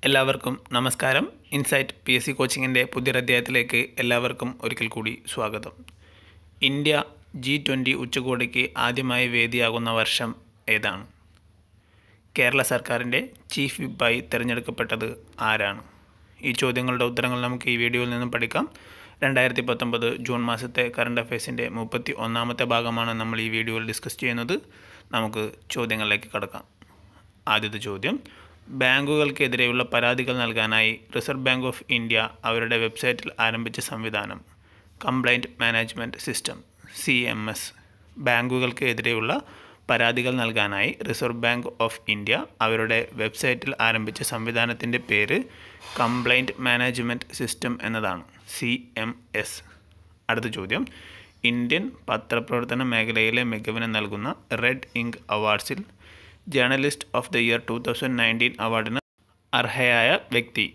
എല്ലാവർക്കും നമസ്കാരം insight P S C കോച്ചിങ്ങിൻ്റെ പുതിയൊരധ്യായത്തിലേക്ക് എല്ലാവർക്കും ഒരിക്കൽ കൂടി സ്വാഗതം ഇന്ത്യ ജി ട്വൻ്റി ഉച്ചകോടിക്ക് ആദ്യമായി വേദിയാകുന്ന വർഷം ഏതാണ് കേരള സർക്കാരിൻ്റെ ചീഫ് വിപ്പായി തിരഞ്ഞെടുക്കപ്പെട്ടത് ആരാണ് ഈ ചോദ്യങ്ങളുടെ ഉത്തരങ്ങൾ നമുക്ക് ഈ വീഡിയോയിൽ നിന്നും പഠിക്കാം രണ്ടായിരത്തി പത്തൊമ്പത് ജൂൺ മാസത്തെ കറണ്ട് അഫയേഴ്സിൻ്റെ മുപ്പത്തി ഒന്നാമത്തെ ഭാഗമാണ് നമ്മൾ ഈ വീഡിയോയിൽ ഡിസ്കസ് ചെയ്യുന്നത് നമുക്ക് ചോദ്യങ്ങളിലേക്ക് കടക്കാം ആദ്യത്തെ ചോദ്യം ബാങ്കുകൾക്കെതിരെയുള്ള പരാതികൾ നൽകാനായി റിസർവ് ബാങ്ക് ഓഫ് ഇന്ത്യ അവരുടെ വെബ്സൈറ്റിൽ ആരംഭിച്ച സംവിധാനം complaint management system C M S ബാങ്കുകൾക്ക് എതിരെയുള്ള പരാതികൾ നൽകാനായി റിസർവ് ബാങ്ക് ഓഫ് ഇന്ത്യ അവരുടെ വെബ്സൈറ്റിൽ ആരംഭിച്ച സംവിധാനത്തിൻ്റെ പേര് കംപ്ലൈൻറ്റ് മാനേജ്മെൻറ്റ് സിസ്റ്റം എന്നതാണ് സി എം എസ് അടുത്ത ചോദ്യം ഇന്ത്യൻ പത്രപ്രവർത്തന മേഖലയിലെ മികവിന് നൽകുന്ന റെഡ് ഇങ്ക് അവാർഡ്സിൽ journalist of the year two thousand nineteen അവാർഡിന് അർഹയായ വ്യക്തി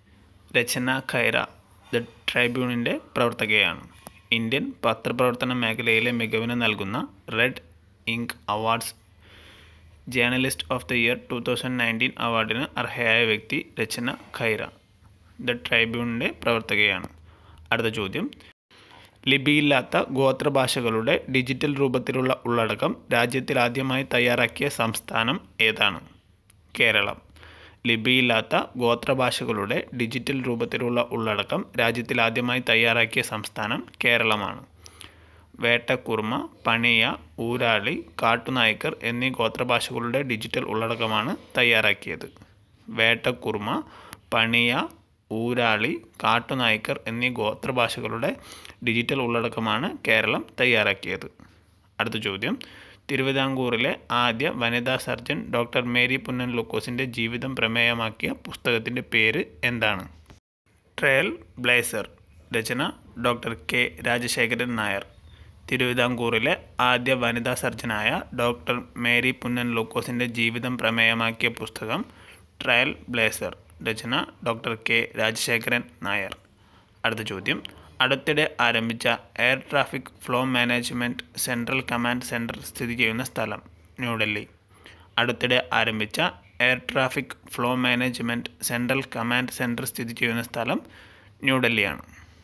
രചന ഖൈറ ദ ട്രൈബ്യൂണിൻ്റെ പ്രവർത്തകയാണ് ഇന്ത്യൻ പത്രപ്രവർത്തന മേഖലയിലെ മികവിന് നൽകുന്ന red ink awards journalist of the year two thousand nineteen അവാർഡിന് അർഹയായ വ്യക്തി രചന ഖൈറ ദ ട്രൈബ്യൂണിൻ്റെ പ്രവർത്തകയാണ് അടുത്ത ചോദ്യം ലിപിയില്ലാത്ത ഗോത്രഭാഷകളുടെ ഡിജിറ്റൽ രൂപത്തിലുള്ള ഉള്ളടക്കം രാജ്യത്തിൽ ആദ്യമായി തയ്യാറാക്കിയ സംസ്ഥാനം ഏതാണ് കേരളം ലിപിയില്ലാത്ത ഗോത്രഭാഷകളുടെ ഡിജിറ്റൽ രൂപത്തിലുള്ള ഉള്ളടക്കം രാജ്യത്തിൽ ആദ്യമായി തയ്യാറാക്കിയ സംസ്ഥാനം കേരളമാണ് വേട്ടക്കുർമ പണിയ ഊരാളി കാട്ടുനായ്ക്കർ എന്നീ ഗോത്രഭാഷകളുടെ ഡിജിറ്റൽ ഉള്ളടക്കമാണ് തയ്യാറാക്കിയത് വേട്ടക്കുർമ പണിയ ഊരാളി കാട്ടുനായ്ക്കർ എന്നീ ഗോത്രഭാഷകളുടെ ഡിജിറ്റൽ ഉള്ളടക്കമാണ് കേരളം തയ്യാറാക്കിയത് അടുത്ത ചോദ്യം തിരുവിതാംകൂറിലെ ആദ്യ വനിതാ സർജൻ ഡോക്ടർ മേരി പുന്നൻ ലൂക്കോസിൻ്റെ ജീവിതം പ്രമേയമാക്കിയ പുസ്തകത്തിൻ്റെ പേര് എന്താണ് ട്രയൽ ബ്ലേസർ രചന ഡോക്ടർ കെ രാജശേഖരൻ നായർ തിരുവിതാംകൂറിലെ ആദ്യ വനിതാ സർജനായ ഡോക്ടർ മേരി പുന്നൻ ലൂക്കോസിൻ്റെ ജീവിതം പ്രമേയമാക്കിയ പുസ്തകം ട്രയൽ ബ്ലേസർ രചന ഡോക്ടർ കെ രാജശേഖരൻ നായർ അടുത്ത ചോദ്യം അടുത്തിടെ ആരംഭിച്ച air traffic flow management central command centre സ്ഥിതി ചെയ്യുന്ന സ്ഥലം ന്യൂഡൽഹി അടുത്തിടെ ആരംഭിച്ച air traffic flow management central command centre സ്ഥിതി ചെയ്യുന്ന സ്ഥലം ന്യൂഡൽഹിയാണ്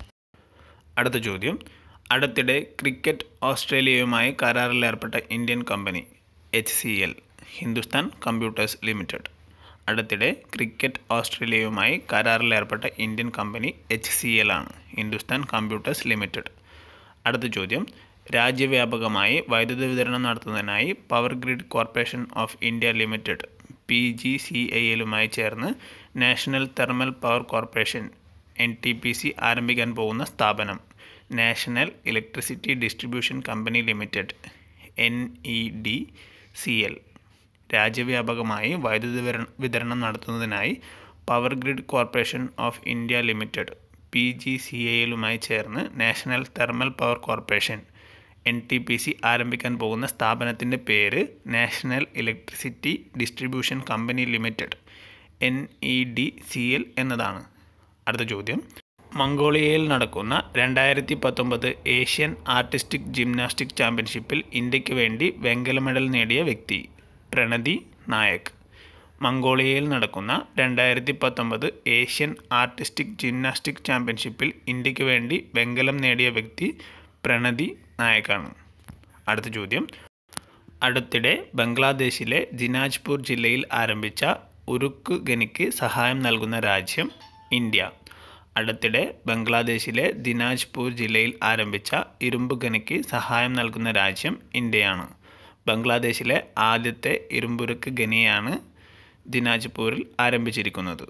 അടുത്ത ചോദ്യം അടുത്തിടെ ക്രിക്കറ്റ് ഓസ്ട്രേലിയയുമായി കരാറിലേർപ്പെട്ട Indian company H C L Hindustan computers limited അടുത്തിടെ ക്രിക്കറ്റ് ഓസ്ട്രേലിയയുമായി കരാറിലേർപ്പെട്ട Indian company H C L ആണ് ഹിന്ദുസ്ഥാൻ കമ്പ്യൂട്ടേഴ്സ് ലിമിറ്റഡ് അടുത്ത ചോദ്യം രാജ്യവ്യാപകമായി വൈദ്യുതി വിതരണം നടത്തുന്നതിനായി power grid corporation of India limited P G C I എല്ലുമായി ചേർന്ന് national thermal power corporation N T P C ആരംഭിക്കാൻ പോകുന്ന സ്ഥാപനം national electricity distribution company limited N E D C L രാജ്യവ്യാപകമായി വൈദ്യുതി വിതരണം നടത്തുന്നതിനായി power grid corporation of India limited P G C എയിലുമായി ചേർന്ന് national thermal power corporation N T P C ആരംഭിക്കാൻ പോകുന്ന സ്ഥാപനത്തിൻ്റെ പേര് national electricity distribution company limited N E D C L എന്നതാണ് അടുത്ത ചോദ്യം മംഗോളിയയിൽ നടക്കുന്ന രണ്ടായിരത്തി പത്തൊമ്പത് ഏഷ്യൻ ആർട്ടിസ്റ്റിക് ജിംനാസ്റ്റിക് ചാമ്പ്യൻഷിപ്പിൽ ഇന്ത്യക്ക് വേണ്ടി വെങ്കല മെഡൽ നേടിയ വ്യക്തി പ്രണതി നായക് മംഗോളിയയിൽ നടക്കുന്ന രണ്ടായിരത്തി പത്തൊമ്പത് ഏഷ്യൻ ആർട്ടിസ്റ്റിക് ജിംനാസ്റ്റിക് ചാമ്പ്യൻഷിപ്പിൽ ഇന്ത്യക്ക് വേണ്ടി വെങ്കലം നേടിയ വ്യക്തി പ്രണതി നായക്കാണ് അടുത്ത ചോദ്യം അടുത്തിടെ ബംഗ്ലാദേശിലെ ദിനാജ്പൂർ ജില്ലയിൽ ആരംഭിച്ച ഉരുക്ക് ഖനിക്ക് സഹായം നൽകുന്ന രാജ്യം ഇന്ത്യ അടുത്തിടെ ബംഗ്ലാദേശിലെ ദിനാജ്പൂർ ജില്ലയിൽ ആരംഭിച്ച ഇരുമ്പ് ഖനിക്ക് സഹായം നൽകുന്ന രാജ്യം ഇന്ത്യയാണ് ബംഗ്ലാദേശിലെ ആദ്യത്തെ ഇരുമ്പുരുക്ക് ഖനിയാണ് ദിനാജ്പൂരിൽ ആരംഭിച്ചിരിക്കുന്നത്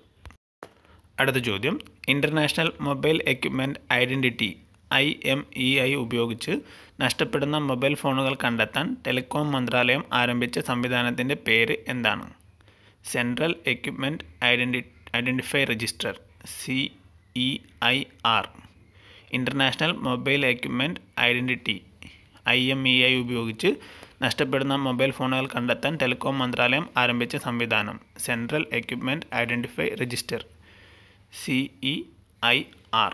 അടുത്ത ചോദ്യം international mobile equipment identity I M E I ഉപയോഗിച്ച് നഷ്ടപ്പെടുന്ന മൊബൈൽ ഫോണുകൾ കണ്ടെത്താൻ ടെലികോം മന്ത്രാലയം ആരംഭിച്ച സംവിധാനത്തിൻ്റെ പേര് എന്താണ് central equipment identity identify register C E I R international mobile equipment identity I M E I ഉപയോഗിച്ച് നഷ്ടപ്പെടുന്ന മൊബൈൽ ഫോണുകൾ കണ്ടെത്താൻ ടെലികോം മന്ത്രാലയം ആരംഭിച്ച സംവിധാനം central equipment identify register C E I R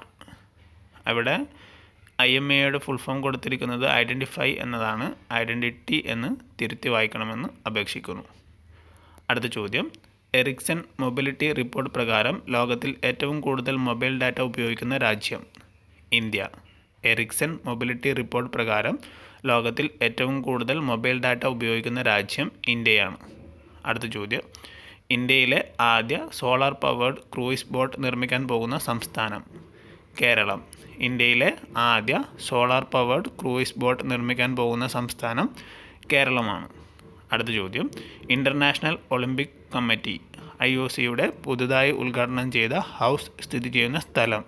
അവിടെ ഐ എം എയുടെ ഫുൾ ഫോം കൊടുത്തിരിക്കുന്നത് ഐഡൻറ്റിഫൈ എന്നതാണ് ഐഡൻറ്റിറ്റി എന്ന് തിരുത്തി വായിക്കണമെന്ന് അപേക്ഷിക്കുന്നു അടുത്ത ചോദ്യം എറിക്സൺ മൊബിലിറ്റി റിപ്പോർട്ട് പ്രകാരം ലോകത്തിൽ ഏറ്റവും കൂടുതൽ മൊബൈൽ ഡാറ്റ ഉപയോഗിക്കുന്ന രാജ്യം ഇന്ത്യ എറിക്സൺ മൊബിലിറ്റി റിപ്പോർട്ട് പ്രകാരം ലോകത്തിൽ ഏറ്റവും കൂടുതൽ മൊബൈൽ ഡാറ്റ ഉപയോഗിക്കുന്ന രാജ്യം ഇന്ത്യയാണ് അടുത്ത ചോദ്യം ഇന്ത്യയിലെ ആദ്യ സോളാർ പവേർഡ് ക്രൂയിസ് ബോട്ട് നിർമ്മിക്കാൻ പോകുന്ന സംസ്ഥാനം കേരളം ഇന്ത്യയിലെ ആദ്യ സോളാർ പവേർഡ് ക്രൂയിസ് ബോട്ട് നിർമ്മിക്കാൻ പോകുന്ന സംസ്ഥാനം കേരളമാണ് അടുത്ത ചോദ്യം international olympic committee I O സിയുടെ പുതുതായി ഉദ്ഘാടനം ചെയ്ത ഹൗസ് സ്ഥിതി ചെയ്യുന്ന സ്ഥലം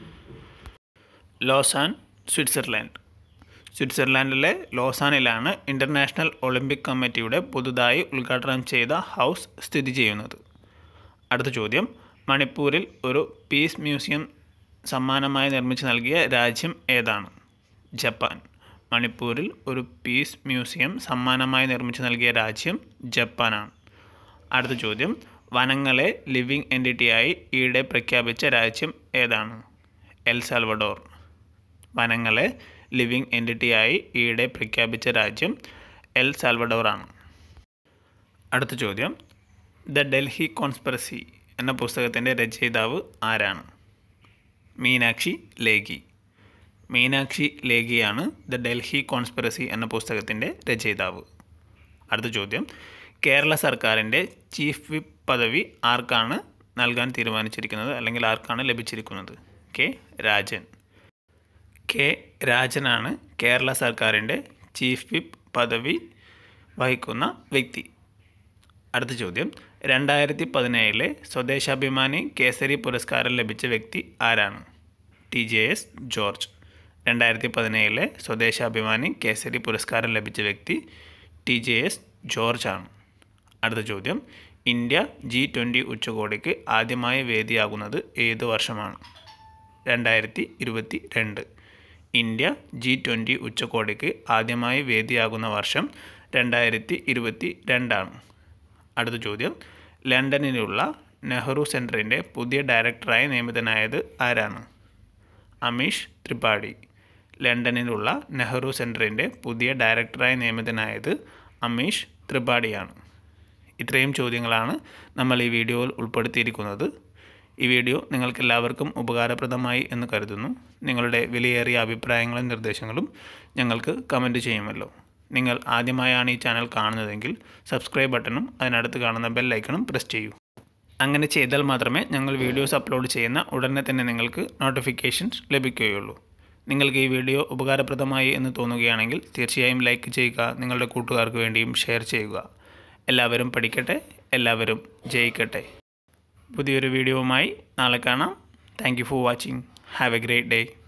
ലോസാൻ സ്വിറ്റ്സർലാൻഡ് സ്വിറ്റ്സർലാൻഡിലെ ലോസാനിലാണ് ഇൻ്റർനാഷണൽ ഒളിമ്പിക് കമ്മിറ്റിയുടെ പുതുതായി ഉദ്ഘാടനം ചെയ്ത ഹൗസ് സ്ഥിതി ചെയ്യുന്നത് അടുത്ത ചോദ്യം മണിപ്പൂരിൽ ഒരു പീസ് മ്യൂസിയം സമ്മാനമായി നിർമ്മിച്ച് നൽകിയ രാജ്യം ഏതാണ് ജപ്പാൻ മണിപ്പൂരിൽ ഒരു പീസ് മ്യൂസിയം സമ്മാനമായി നിർമ്മിച്ച് നൽകിയ രാജ്യം ജപ്പാനാണ് അടുത്ത ചോദ്യം വനങ്ങളെ ലിവിങ് എൻറ്റിറ്റിയായി ഈയിടെ പ്രഖ്യാപിച്ച രാജ്യം ഏതാണ് എൽ സാൽവഡോർ വനങ്ങളെ ലിവിങ് എൻറ്റിറ്റിയായി ഈയിടെ പ്രഖ്യാപിച്ച രാജ്യം എൽ സാൽവഡോറാണ് അടുത്ത ചോദ്യം ദ ഡൽഹി കോൺസ്പെറസി എന്ന പുസ്തകത്തിൻ്റെ രചയിതാവ് ആരാണ് മീനാക്ഷി ലേഖി മീനാക്ഷി ലേഖിയാണ് ദ ഡൽഹി കോൺസ്പിറസി എന്ന പുസ്തകത്തിൻ്റെ രചയിതാവ് അടുത്ത ചോദ്യം കേരള സർക്കാരിൻ്റെ ചീഫ് വിപ്പ് പദവി ആർക്കാണ് നൽകാൻ തീരുമാനിച്ചിരിക്കുന്നത് അല്ലെങ്കിൽ ആർക്കാണ് ലഭിച്ചിരിക്കുന്നത് കെ രാജൻ കെ രാജനാണ് കേരള സർക്കാരിൻ്റെ ചീഫ് വിപ്പ് പദവി വഹിക്കുന്ന വ്യക്തി അടുത്ത ചോദ്യം രണ്ടായിരത്തി പതിനേഴിലെ സ്വദേശാഭിമാനി കേസരി പുരസ്കാരം ലഭിച്ച വ്യക്തി ആരാണ് ടി ജെ എസ് ജോർജ് രണ്ടായിരത്തി പതിനേഴിലെ സ്വദേശാഭിമാനി കേസരി പുരസ്കാരം ലഭിച്ച വ്യക്തി ടി ജെ എസ് ജോർജ് ആണ് അടുത്ത ചോദ്യം ഇന്ത്യ ജി ട്വൻ്റി ഉച്ചകോടിക്ക് ആദ്യമായി വേദിയാകുന്നത് ഏത് വർഷമാണ് രണ്ടായിരത്തി ഇരുപത്തി രണ്ട് ഇന്ത്യ ജി ട്വൻ്റി ഉച്ചകോടിക്ക് ആദ്യമായി വേദിയാകുന്ന വർഷം രണ്ടായിരത്തി ഇരുപത്തി രണ്ടാണ് അടുത്ത ചോദ്യം ലണ്ടനിലുള്ള നെഹ്റു സെൻറ്ററിൻ്റെ പുതിയ ഡയറക്ടറായി നിയമിതനായത് ആരാണ് അമീഷ് ത്രിപാഠി ലണ്ടനിലുള്ള നെഹ്റു സെൻറ്ററിൻ്റെ പുതിയ ഡയറക്ടറായി നിയമിതനായത് അമീഷ് ത്രിപാഠിയാണ് ഇത്രയും ചോദ്യങ്ങളാണ് നമ്മൾ ഈ വീഡിയോയിൽ ഉൾപ്പെടുത്തിയിരിക്കുന്നത് ഈ വീഡിയോ നിങ്ങൾക്ക് എല്ലാവർക്കും ഉപകാരപ്രദമായി എന്ന് കരുതുന്നു നിങ്ങളുടെ വിലയേറിയ അഭിപ്രായങ്ങളും നിർദ്ദേശങ്ങളും ഞങ്ങൾക്ക് കമൻറ്റ് ചെയ്യുമല്ലോ നിങ്ങൾ ആദ്യമായാണ് ഈ ചാനൽ കാണുന്നതെങ്കിൽ സബ്സ്ക്രൈബ് ബട്ടണും അതിനടുത്ത് കാണുന്ന ബെൽ ഐക്കണും പ്രസ് ചെയ്യൂ അങ്ങനെ ചെയ്താൽ മാത്രമേ ഞങ്ങൾ വീഡിയോസ് അപ്ലോഡ് ചെയ്യുന്ന ഉടനെ തന്നെ നിങ്ങൾക്ക് നോട്ടിഫിക്കേഷൻസ് ലഭിക്കുകയുള്ളൂ നിങ്ങൾക്ക് ഈ വീഡിയോ ഉപകാരപ്രദമായി എന്ന് തോന്നുകയാണെങ്കിൽ തീർച്ചയായും ലൈക്ക് ചെയ്യുക നിങ്ങളുടെ കൂട്ടുകാർക്ക് വേണ്ടിയും ഷെയർ ചെയ്യുക എല്ലാവരും പഠിക്കട്ടെ എല്ലാവരും ജയിക്കട്ടെ പുതിയൊരു വീഡിയോവുമായി നാളെ കാണാം thank you for watching have a great day